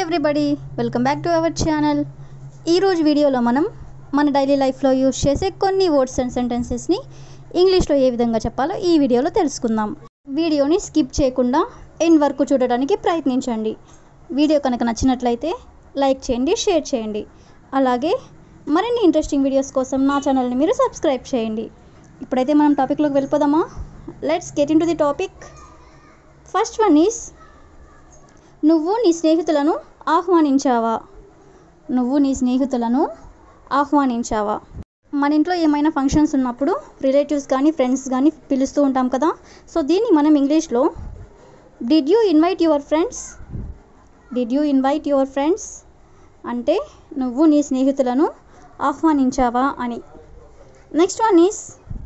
everybody welcome back to our channel ఈరోజు వీడియోలో మనం మన డైలీ లైఫ్లో యూజ్ చేసే కొన్ని వర్డ్స్ అండ్ సెంటెన్సెస్ని ఇంగ్లీష్లో ఏ విధంగా చెప్పాలో ఈ వీడియోలో తెలుసుకుందాం వీడియోని స్కిప్ చేయకుండా ఎండ్ వరకు చూడడానికి ప్రయత్నించండి వీడియో కనుక నచ్చినట్లయితే లైక్ చేయండి షేర్ చేయండి అలాగే మరిన్ని ఇంట్రెస్టింగ్ వీడియోస్ కోసం నా ఛానల్ని మీరు సబ్స్క్రైబ్ చేయండి ఇప్పుడైతే మనం టాపిక్లోకి వెళ్ళిపోదామా let's get into the topic first one is నువ్వు నీ స్నేహితులను ఆహ్వానించావా నువ్వు నీ స్నేహితులను ఆహ్వానించావా మన ఇంట్లో ఏమైనా ఫంక్షన్స్ ఉన్నప్పుడు రిలేటివ్స్ కానీ ఫ్రెండ్స్ కానీ పిలుస్తూ ఉంటాం కదా సో దీన్ని మనం ఇంగ్లీష్లో did you invite your friends did you invite your friends అంటే నువ్వు నీ స్నేహితులను ఆహ్వానించావా అని నెక్స్ట్ వన్ ఈస్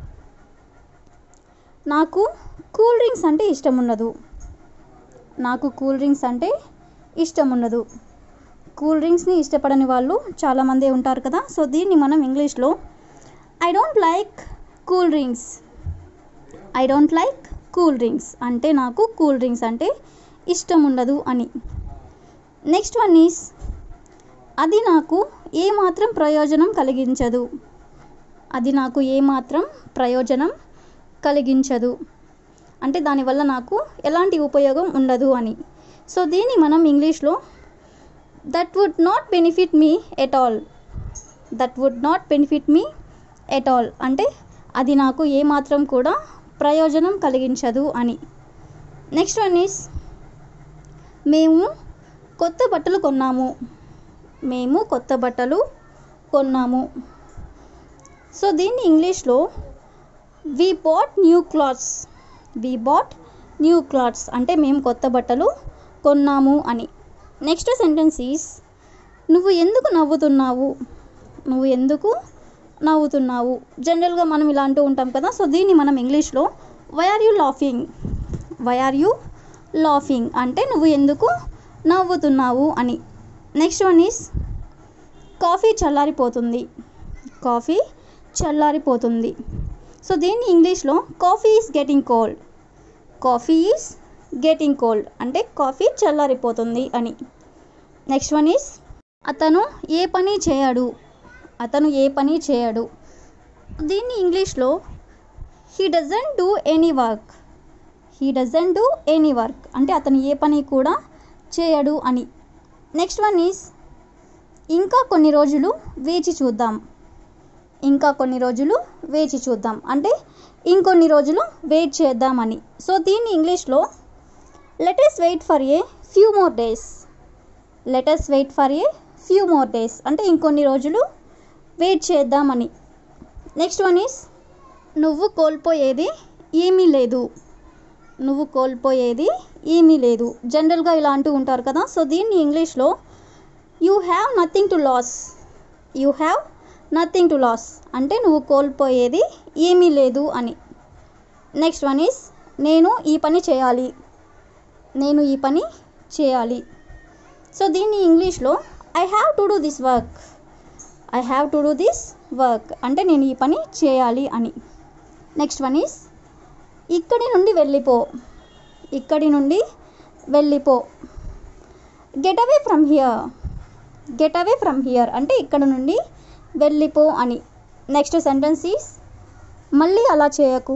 నాకు కూల్ డ్రింక్స్ అంటే ఇష్టం ఉండదు నాకు కూల్ డ్రింక్స్ అంటే ఇష్టం ఉండదు కూల్ డ్రింక్స్ని ఇష్టపడని వాళ్ళు చాలామంది ఉంటారు కదా సో దీన్ని మనం ఇంగ్లీష్లో I don't like cool drinks I don't like cool drinks అంటే నాకు కూల్ డ్రింక్స్ అంటే ఇష్టం ఉండదు అని నెక్స్ట్ వన్ ఈస్ అది నాకు ఏమాత్రం ప్రయోజనం కలిగించదు అది నాకు ఏమాత్రం ప్రయోజనం కలిగించదు అంటే దానివల్ల నాకు ఎలాంటి ఉపయోగం ఉండదు అని సో దీన్ని మనం ఇంగ్లీష్లో that would not benefit me at all that would not benefit me at all అంటే అది నాకు ఏమాత్రం కూడా ప్రయోజనం కలిగించదు అని నెక్స్ట్ వన్ ఈస్ మేము కొత్త బట్టలు కొన్నాము మేము కొత్త బట్టలు కొన్నాము సో దీన్ని ఇంగ్లీష్లో we bought new clothes we bought new clothes అంటే మేము కొత్త బట్టలు కొన్నాము అని నెక్స్ట్ సెంటెన్స్ ఈస్ నువ్వు ఎందుకు నవ్వుతున్నావు నువ్వు ఎందుకు నవ్వుతున్నావు జనరల్గా మనం ఇలా అంటూ ఉంటాం కదా సో దీన్ని మనం ఇంగ్లీష్లో why are you laughing why are you laughing అంటే నువ్వు ఎందుకు నవ్వుతున్నావు అని నెక్స్ట్ వన్ ఈస్ కాఫీ చల్లారిపోతుంది కాఫీ చల్లారిపోతుంది సో దీన్ని ఇంగ్లీష్లో coffee is getting cold coffee is getting cold అంటే కాఫీ చల్లారిపోతుంది అని నెక్స్ట్ వన్ ఈస్ అతను ఏ పని చేయడు అతను ఏ పని చేయడు దీన్ని ఇంగ్లీష్లో he doesn't do any work he doesn't do any work అంటే అతను ఏ పని కూడా చేయడు అని నెక్స్ట్ వన్ ఈస్ ఇంకా కొన్ని రోజులు వేచి చూద్దాం ఇంకా కొన్ని రోజులు వేచి చూద్దాం అంటే ఇంకొన్ని రోజులు వెయిట్ చేద్దామని సో దీన్ని ఇంగ్లీష్లో let's wait for a few more days let's wait for a few more days అంటే ఇంకొన్ని రోజులు వెయిట్ చేద్దామని నెక్స్ట్ వన్ ఈస్ నువ్వు కోల్పోయేది ఏమీ లేదు నువ్వు కోల్పోయేది ఏమీ లేదు జనరల్గా ఇలా అంటూ ఉంటారు కదా సో దీన్ని ఇంగ్లీష్లో you have nothing to lose you have nothing to lose అంటే నువ్వు కోల్పోయేది ఏమీ లేదు అని నెక్స్ట్ వన్ ఈస్ నేను ఈ పని చేయాలి నేను ఈ పని చేయాలి సో దీన్ని ఇంగ్లీష్లో I have to do this work I have to do this work అంటే నేను ఈ పని చేయాలి అని నెక్స్ట్ వన్ ఈస్ ఇక్కడి నుండి వెళ్ళిపో ఇక్కడి నుండి వెళ్ళిపో get away from here get away from here అంటే ఇక్కడ నుండి వెళ్ళిపో అని నెక్స్ట్ సెంటెన్స్ ఈస్ మళ్ళీ అలా చేయకు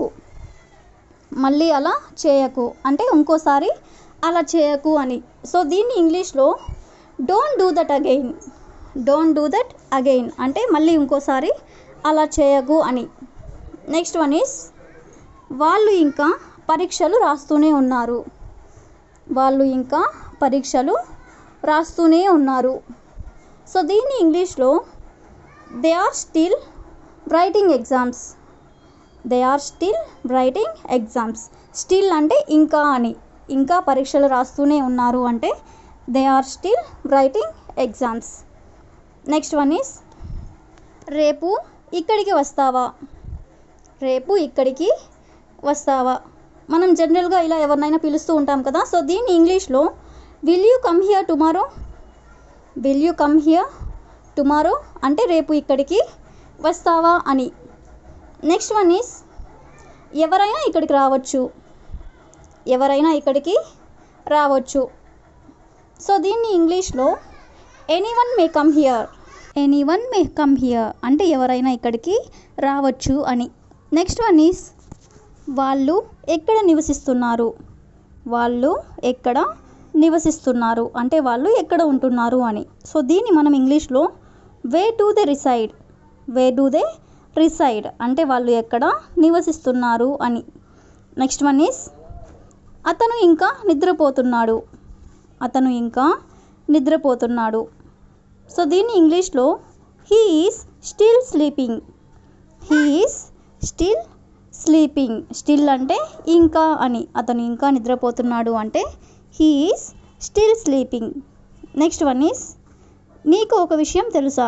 మళ్ళీ అలా చేయకు అంటే ఇంకోసారి అలా చేయకు అని సో దీన్ని ఇంగ్లీష్లో don't do that again don't do that again అంటే మళ్ళీ ఇంకోసారి అలా చేయకు అని నెక్స్ట్ వన్ ఈస్ వాళ్ళు ఇంకా పరీక్షలు రాస్తూనే ఉన్నారు వాళ్ళు ఇంకా పరీక్షలు రాస్తూనే ఉన్నారు సో దీన్ని ఇంగ్లీష్లో they are still writing exams they are still writing exams still అంటే ఇంకా అని ఇంకా పరీక్షలు రాస్తూనే ఉన్నారు అంటే they are still writing exams next one is రేపు ఇక్కడికి వస్తావా రేపు ఇక్కడికి వస్తావా మనం జనరల్గా ఇలా ఎవరినైనా పిలుస్తూ ఉంటాం కదా సో దీన్ని ఇంగ్లీష్లో will you come here tomorrow will you come here tomorrow అంటే రేపు ఇక్కడికి వస్తావా అని నెక్స్ట్ వన్ ఈస్ ఎవరైనా ఇక్కడికి రావచ్చు ఎవరైనా ఇక్కడికి రావచ్చు సో దీన్ని ఇంగ్లీష్లో anyone may come here anyone may come here అంటే ఎవరైనా ఇక్కడికి రావచ్చు అని నెక్స్ట్ వన్ ఈస్ వాళ్ళు ఎక్కడ నివసిస్తున్నారు వాళ్ళు ఎక్కడ నివసిస్తున్నారు అంటే వాళ్ళు ఎక్కడ ఉంటున్నారు అని సో దీన్ని మనం ఇంగ్లీష్లో where do they reside where do they reside అంటే వాళ్ళు ఎక్కడ నివసిస్తున్నారు అని నెక్స్ట్ వన్ ఈస్ అతను ఇంకా నిద్రపోతున్నాడు అతను ఇంకా నిద్రపోతున్నాడు సో దీన్ని ఇంగ్లీష్లో he is still sleeping he is still sleeping still అంటే ఇంకా అని అతను ఇంకా నిద్రపోతున్నాడు అంటే he is still sleeping next one is నీకు ఒక విషయం తెలుసా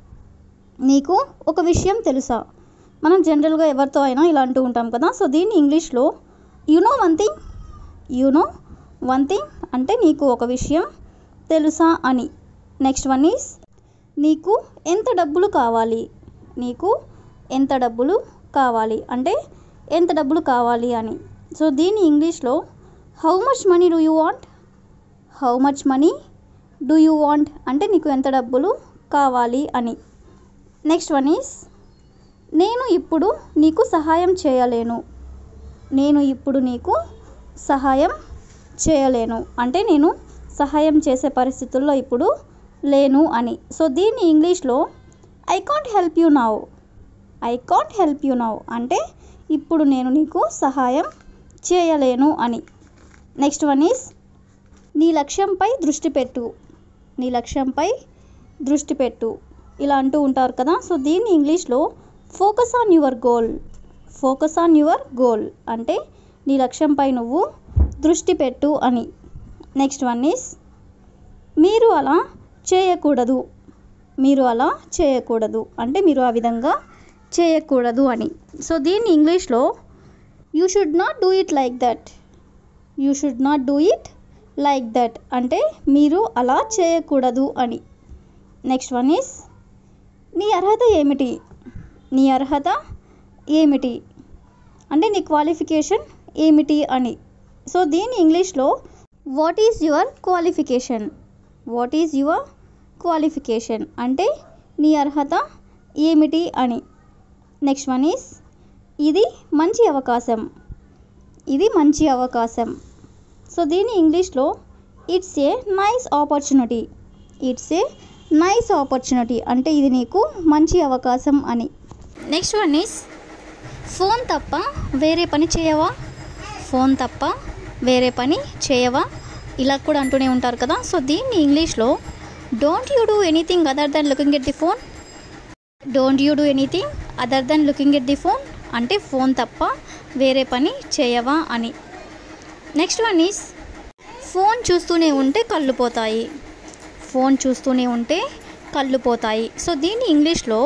నీకు ఒక విషయం తెలుసా మనం జనరల్గా ఎవరితో అయినా ఇలా అంటూ ఉంటాం కదా సో దీన్ని ఇంగ్లీష్లో you know one thing you know one thing అంటే నీకు ఒక విషయం తెలుసా అని నెక్స్ట్ వన్ ఈస్ నీకు ఎంత డబ్బులు కావాలి నీకు ఎంత డబ్బులు కావాలి అంటే ఎంత డబ్బులు కావాలి అని సో దీన్ని ఇంగ్లీష్లో how much money do you want how much money do you want అంటే నీకు ఎంత డబ్బులు కావాలి అని నెక్స్ట్ వన్ ఈస్ నేను ఇప్పుడు నీకు సహాయం చేయలేను నేను ఇప్పుడు నీకు సహాయం చేయలేను అంటే నేను సహాయం చేసే పరిస్థితుల్లో ఇప్పుడు లేను అని సో దీన్ని ఇంగ్లీష్లో I can't help you now I can't help you now అంటే ఇప్పుడు నేను నీకు సహాయం చేయలేను అని నెక్స్ట్ వన్ ఈస్ నీ లక్ష్యంపై దృష్టి పెట్టు నీ లక్ష్యంపై దృష్టి పెట్టు ఇలా అంటూ ఉంటారు కదా సో దీన్ని ఇంగ్లీష్లో focus on your goal focus on your goal అంటే నీ లక్ష్యంపై నువ్వు దృష్టి పెట్టు అని నెక్స్ట్ వన్ ఈస్ మీరు అలా చేయకూడదు మీరు అలా చేయకూడదు అంటే మీరు ఆ విధంగా చేయకూడదు అని సో దీన్ని ఇంగ్లీష్లో you should not do it like that you should not do it like that అంటే మీరు అలా చేయకూడదు అని నెక్స్ట్ వన్ ఈస్ నీ అర్హత ఏమిటి నీ అర్హత ఏమిటి అంటే నీ క్వాలిఫికేషన్ ఏమిటి అని సో దీని ఇంగ్లీష్లో what is your qualification what is your qualification అంటే నీ అర్హత ఏమిటి అని నెక్స్ట్ వన్ ఈస్ ఇది మంచి అవకాశం ఇది మంచి అవకాశం సో దీని ఇంగ్లీష్లో it's a nice opportunity it's a nice opportunity అంటే ఇది నీకు మంచి అవకాశం అని నెక్స్ట్ వన్ ఈస్ ఫోన్ తప్ప వేరే పని చేయవా ఫోన్ తప్ప వేరే పని చేయవా ఇలా కూడా అంటూనే ఉంటారు కదా సో దీన్ని ఇంగ్లీష్లో don't you do anything other than looking at the phone don't you do anything other than looking at the phone అంటే ఫోన్ తప్ప వేరే పని చేయవా అని నెక్స్ట్ వన్ ఈస్ ఫోన్ చూస్తూనే ఉంటే కళ్ళు పోతాయి ఫోన్ చూస్తూనే ఉంటే కళ్ళు పోతాయి సో దీన్ని ఇంగ్లీష్లో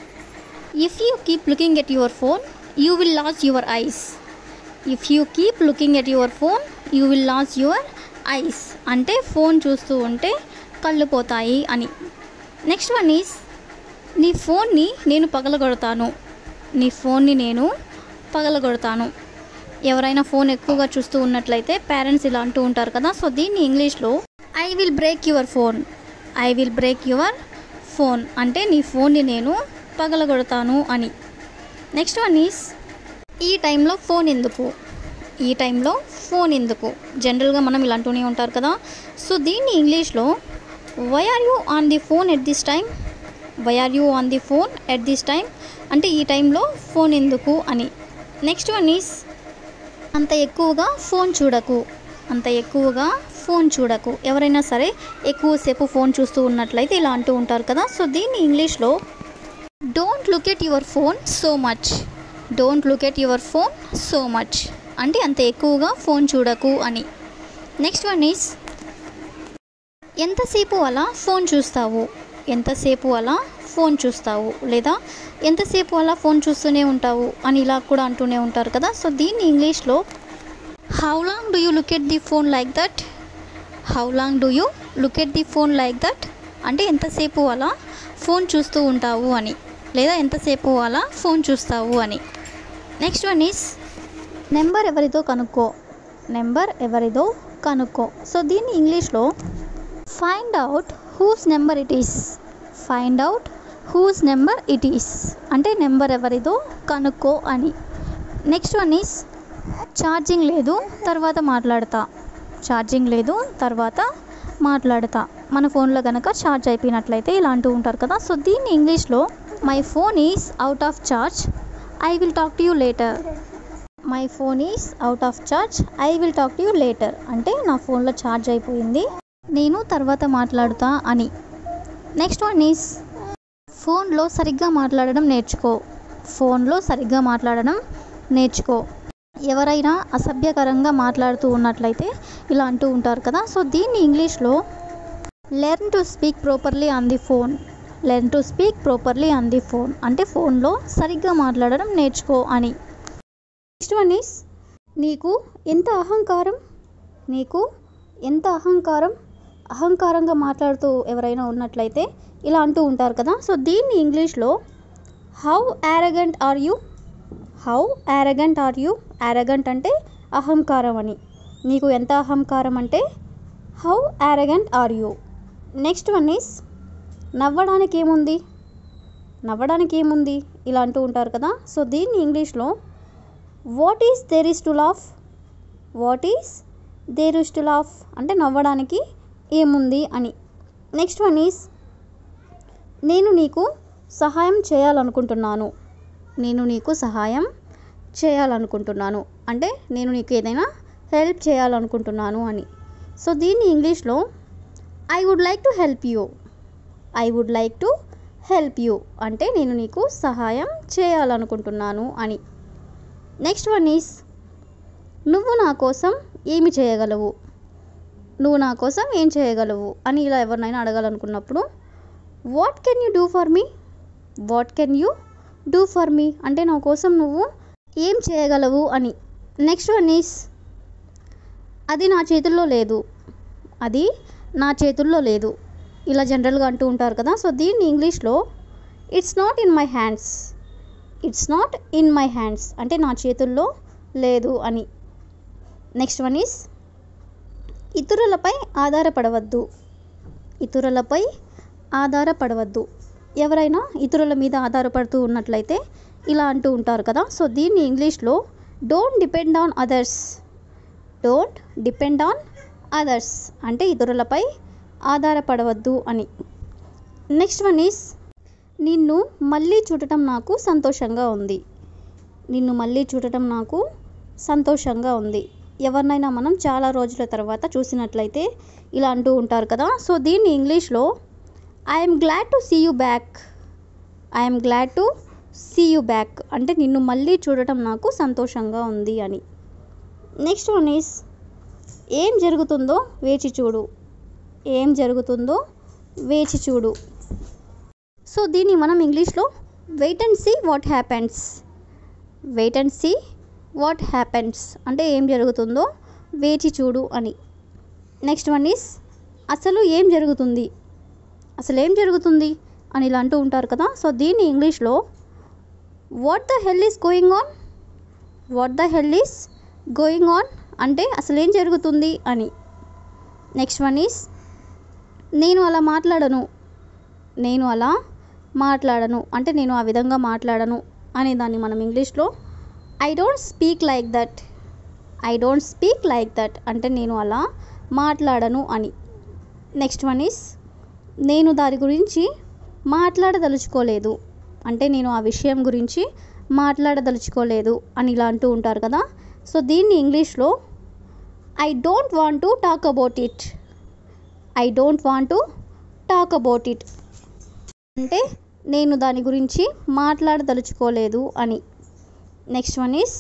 if you keep looking at your phone you will lose your eyes if you keep looking at your phone you will lose your eyes అంటే ఫోన్ చూస్తూ ఉంటే కళ్ళు పోతాయి అని నెక్స్ట్ వన్ ఈస్ నీ ఫోన్ని నేను పగలగొడతాను నీ ఫోన్ని నేను పగలగొడతాను ఎవరైనా ఫోన్ ఎక్కువగా చూస్తూ ఉన్నట్లయితే పేరెంట్స్ ఇలా అంటూ ఉంటారు కదా సో దీన్ని ఇంగ్లీష్లో I will break your phone I will break your phone అంటే నీ ఫోన్ని నేను పగలగొడతాను అని నెక్స్ట్ వన్ ఈస్ ఈ టైంలో ఫోన్ ఎందుకు ఈ టైంలో ఫోన్ ఎందుకు జనరల్గా మనం ఇలా అంటూనే ఉంటారు కదా సో దీన్ని ఇంగ్లీష్లో why are you on the phone at this time why are you on the phone at this time అంటే ఈ టైంలో ఫోన్ ఎందుకు అని నెక్స్ట్ వన్ ఈస్ అంత ఎక్కువగా ఫోన్ చూడకు అంత ఎక్కువగా ఫోన్ చూడకు ఎవరైనా సరే ఎక్కువసేపు ఫోన్ చూస్తూ ఉన్నట్లయితే ఇలా అంటూ ఉంటారు కదా సో దీన్ని ఇంగ్లీష్లో don't look at your phone so much don't look at your phone so much అంటే అంత ఎక్కువగా ఫోన్ చూడకు అని నెక్స్ట్ వన్ ఈస్ ఎంతసేపు అలా ఫోన్ చూస్తావు ఎంతసేపు అలా ఫోన్ చూస్తావు లేదా ఎంతసేపు అలా ఫోన్ చూస్తూనే ఉంటావు అని ఇలా కూడా అంటూనే ఉంటారు కదా సో దీన్ని ఇంగ్లీష్లో how long do you look at the phone like that how long do you look at the phone like that అంటే ఎంతసేపు అలా ఫోన్ చూస్తూ ఉంటావు అని లేదా ఎంతసేపు అలా ఫోన్ చూస్తావు అని నెక్స్ట్ వన్ ఈస్ నెంబర్ ఎవరిదో కనుక్కో నెంబర్ ఎవరిదో కనుక్కో సో దీన్ని ఇంగ్లీష్లో find out whose number it is find out whose number it is అంటే నెంబర్ ఎవరిదో కనుక్కో అని నెక్స్ట్ వన్ ఈస్ ఛార్జింగ్ లేదు తర్వాత మాట్లాడతా ఛార్జింగ్ లేదు తర్వాత మాట్లాడతా మన ఫోన్లో కనుక ఛార్జ్ అయిపోయినట్లయితే ఇలా అంటూ ఉంటారు కదా సో దీన్ని ఇంగ్లీష్లో my phone is out of charge I will talk to you later my phone is out of charge I will talk to you later అంటే నా ఫోన్లో ఛార్జ్ అయిపోయింది నేను తర్వాత మాట్లాడుతా అని నెక్స్ట్ వన్ ఈజ్ ఫోన్లో సరిగ్గా మాట్లాడడం నేర్చుకో ఫోన్లో సరిగ్గా మాట్లాడడం నేర్చుకో ఎవరైనా అసభ్యకరంగా మాట్లాడుతూ ఉన్నట్లయితే ఇలా అంటూ ఉంటారు కదా సో దీన్ని ఇంగ్లీష్లో learn to speak properly on the phone learn to speak properly on the phone అంటే ఫోన్లో సరిగ్గా మాట్లాడడం నేర్చుకో అని నెక్స్ట్ వన్ ఈస్ నీకు ఎంత అహంకారం నీకు ఎంత అహంకారం అహంకారంగా మాట్లాడుతూ ఎవరైనా ఉన్నట్లయితే ఇలా అంటూ ఉంటారు కదా సో దీన్ని ఇంగ్లీష్లో how arrogant are you how arrogant are you arrogant అంటే అహంకారం అని నీకు ఎంత అహంకారం అంటే how arrogant are you next one is నవ్వడానికి ఏముంది నవ్వడానికి ఏముంది ఇలా అంటూ ఉంటారు కదా సో దీన్ని ఇంగ్లీష్లో what is there is to laugh what is there is to laugh అంటే నవ్వడానికి ఏముంది అని నెక్స్ట్ వన్ ఈస్ నేను నీకు సహాయం చేయాలనుకుంటున్నాను నేను నీకు సహాయం చేయాలనుకుంటున్నాను అంటే నేను నీకు ఏదైనా హెల్ప్ చేయాలనుకుంటున్నాను అని సో దీన్ని ఇంగ్లీష్లో I would like to help you I would like to help you అంటే నేను నీకు సహాయం చేయాలనుకుంటున్నాను అని నెక్స్ట్ వన్ ఈస్ నువ్వు నా కోసం ఏమి చేయగలవు నువ్వు నా కోసం ఏం చేయగలవు అని ఇలా ఎవరినైనా అడగాలనుకున్నప్పుడు what can you do for me what can you do for me అంటే నా కోసం నువ్వు ఏం చేయగలవు అని నెక్స్ట్ వన్ ఈస్ అది నా చేతుల్లో లేదు అది నా చేతుల్లో లేదు ఇలా జనరల్గా అంటూ ఉంటారు కదా సో దీన్ని ఇంగ్లీష్లో it's not in my hands it's not in my hands అంటే నా చేతుల్లో లేదు అని నెక్స్ట్ వన్ ఈస్ ఇతరులపై ఆధారపడవద్దు ఇతరులపై ఆధారపడవద్దు ఎవరైనా ఇతరుల మీద ఆధారపడుతూ ఉన్నట్లయితే ఇలా అంటూ ఉంటారు కదా సో దీన్ని ఇంగ్లీష్లో don't depend on others don't depend on others అంటే ఇతరులపై ఆధారపడవద్దు అని నెక్స్ట్ వన్ ఈస్ నిన్ను మళ్ళీ చూడటం నాకు సంతోషంగా ఉంది నిన్ను మళ్ళీ చూడటం నాకు సంతోషంగా ఉంది ఎవరినైనా మనం చాలా రోజుల తర్వాత చూసినట్లయితే ఇలా అంటూ ఉంటారు కదా సో దీన్ని ఇంగ్లీష్లో I'm glad to see you back I'm glad to see you back అంటే నిన్ను మళ్ళీ చూడటం నాకు సంతోషంగా ఉంది అని నెక్స్ట్ వన్ ఈస్ ఏం జరుగుతుందో వేచి చూడు ఏం జరుగుతుందో వేచి చూడు సో దీన్ని మనం ఇంగ్లీష్లో wait and see what happens wait and see what happens అంటే ఏం జరుగుతుందో వేచి చూడు అని నెక్స్ట్ వన్ ఈస్ అసలు ఏం జరుగుతుంది అసలు ఏం జరుగుతుంది అని ఇలా అంటూ ఉంటారు కదా సో దీన్ని ఇంగ్లీష్లో what the hell is going on what the hell is going on అంటే అసలు ఏం జరుగుతుంది అని నెక్స్ట్ వన్ ఈస్ నేను అలా మాట్లాడను నేను అలా మాట్లాడను అంటే నేను ఆ విధంగా మాట్లాడను అనే దాన్ని మనం ఇంగ్లీష్లో I don't speak like that I don't speak like that అంటే నేను అలా మాట్లాడను అని నెక్స్ట్ వన్ ఈస్ నేను దాని గురించి మాట్లాడదలుచుకోలేదు అంటే నేను ఆ విషయం గురించి మాట్లాడదలుచుకోలేదు అని ఇలా అంటూ ఉంటారు కదా సో దీన్ని ఇంగ్లీష్లో I don't want to talk about it I don't want to talk about it అంటే నేను దాని గురించి మాట్లాడదలుచుకోలేదు అని నెక్స్ట్ వన్ ఈస్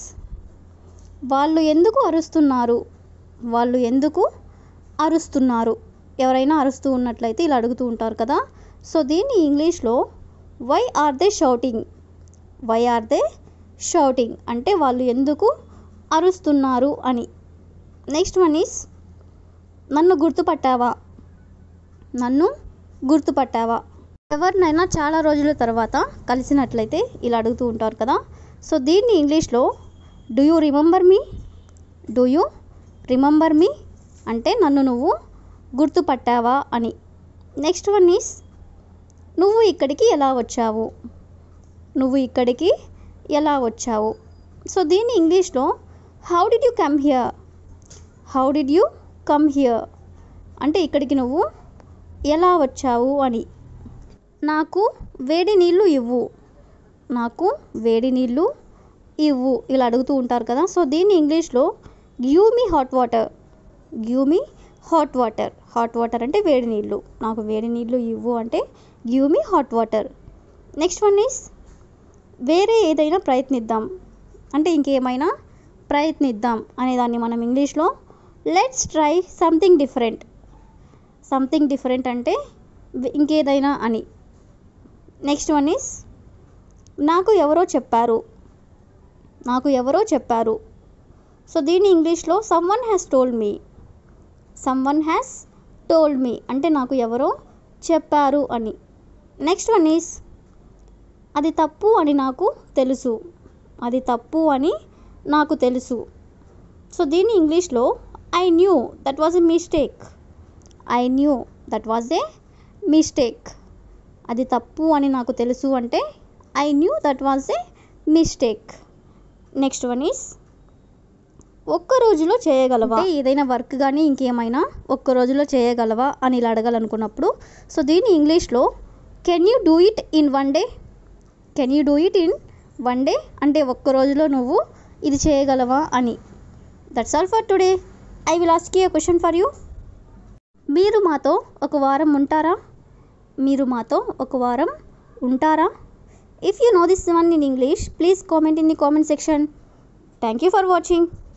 వాళ్ళు ఎందుకు అరుస్తున్నారు వాళ్ళు ఎందుకు అరుస్తున్నారు ఎవరైనా అరుస్తూ ఉన్నట్లయితే ఇలా అడుగుతూ ఉంటారు కదా సో దీన్ని ఇంగ్లీష్లో why are they shouting why are they shouting అంటే వాళ్ళు ఎందుకు అరుస్తున్నారు అని నెక్స్ట్ వన్ ఈస్ నన్ను గుర్తుపట్టావా నన్ను గుర్తుపట్టావా ఎవరినైనా చాలా రోజుల తర్వాత కలిసినట్లయితే ఇలా అడుగుతూ ఉంటారు కదా సో దీన్ని ఇంగ్లీష్లో do you remember me do you remember me అంటే నన్ను నువ్వు గుర్తుపట్టావా అని నెక్స్ట్ వన్ ఈస్ నువ్వు ఇక్కడికి ఎలా వచ్చావు నువ్వు ఇక్కడికి ఎలా వచ్చావు సో దీన్ని ఇంగ్లీష్లో how did you come here how did you come here అంటే ఇక్కడికి నువ్వు ఎలా వచ్చావు అని నాకు వేడి నీళ్ళు ఇవ్వు నాకు వేడి నీళ్ళు ఇవ్వు ఇలా అడుగుతూ ఉంటారు కదా సో దీన్ని ఇంగ్లీష్లో give me hot water give me hot water hot water అంటే వేడి నీళ్ళు నాకు వేడి నీళ్ళు ఇవ్వు అంటే give me hot water next one is వేరే ఏదైనా ప్రయత్నిద్దాం అంటే ఇంకేమైనా ప్రయత్నిద్దాం అనే దాన్ని మనం ఇంగ్లీష్లో let's try something different something different అంటే ఇంకేదైనా అని నెక్స్ట్ వన్ ఈస్ నాకు ఎవరో చెప్పారు నాకు ఎవరో చెప్పారు సో దీన్ని ఇంగ్లీష్లో someone has told me someone has told me అంటే నాకు ఎవరో చెప్పారు అని నెక్స్ట్ వన్ ఈస్ అది తప్పు అని నాకు తెలుసు అది తప్పు అని నాకు తెలుసు సో దీన్ని ఇంగ్లీష్లో I knew that was a mistake I knew that was a mistake అది తప్పు అని నాకు తెలుసు అంటే I knew that was a mistake next one is ఒక్క రోజులో చేయగలవా అంటే ఏదైనా వర్క్ కానీ ఇంకేమైనా ఒక్క రోజులో చేయగలవా అని ఇలా అడగాలనుకున్నప్పుడు సో దీన్ని ఇంగ్లీష్లో can you do it in one day can you do it in one day అంటే ఒక్క రోజులో నువ్వు ఇది చేయగలవా అని that's all for today I will ask you question for you మీరు మాతో ఒక వారం ఉంటారా మీరు మాతో ఒక వారం ఉంటారా if you know this one in English please comment in the comment section thank you for watching